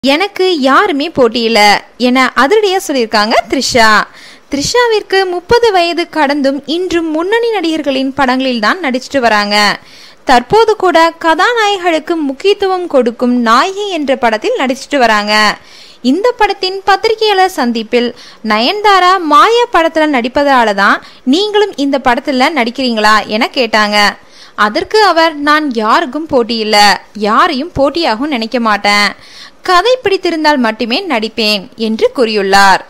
எனக்கு யாருமே போட்டியில என அதிரடியா சொல்லியிருக்காங்க த்ரிஷா த்ரிஷாவிற்கு முப்பது வயது கடந்தும் இன்றும் முன்னணி நடிகர்களின் படங்களில் தான் நடிச்சிட்டு வராங்க தற்போது கூட கதாநாயகிகளுக்கு முக்கியத்துவம் கொடுக்கும் நாயகி என்ற படத்தில் நடிச்சிட்டு வராங்க இந்த படத்தின் பத்திரிகையாளர் சந்திப்பில் நயன்தாரா மாயா படத்துல நடிப்பதால தான் நீங்களும் இந்த படத்துல நடிக்கிறீங்களா என கேட்டாங்க அதற்கு அவர் நான் யாருக்கும் போட்டியில்ல யாரையும் போட்டியாகவும் நினைக்க மாட்டேன் கதை பிடித்திருந்தால் மட்டுமே நடிப்பேன் என்று கூறியுள்ளார்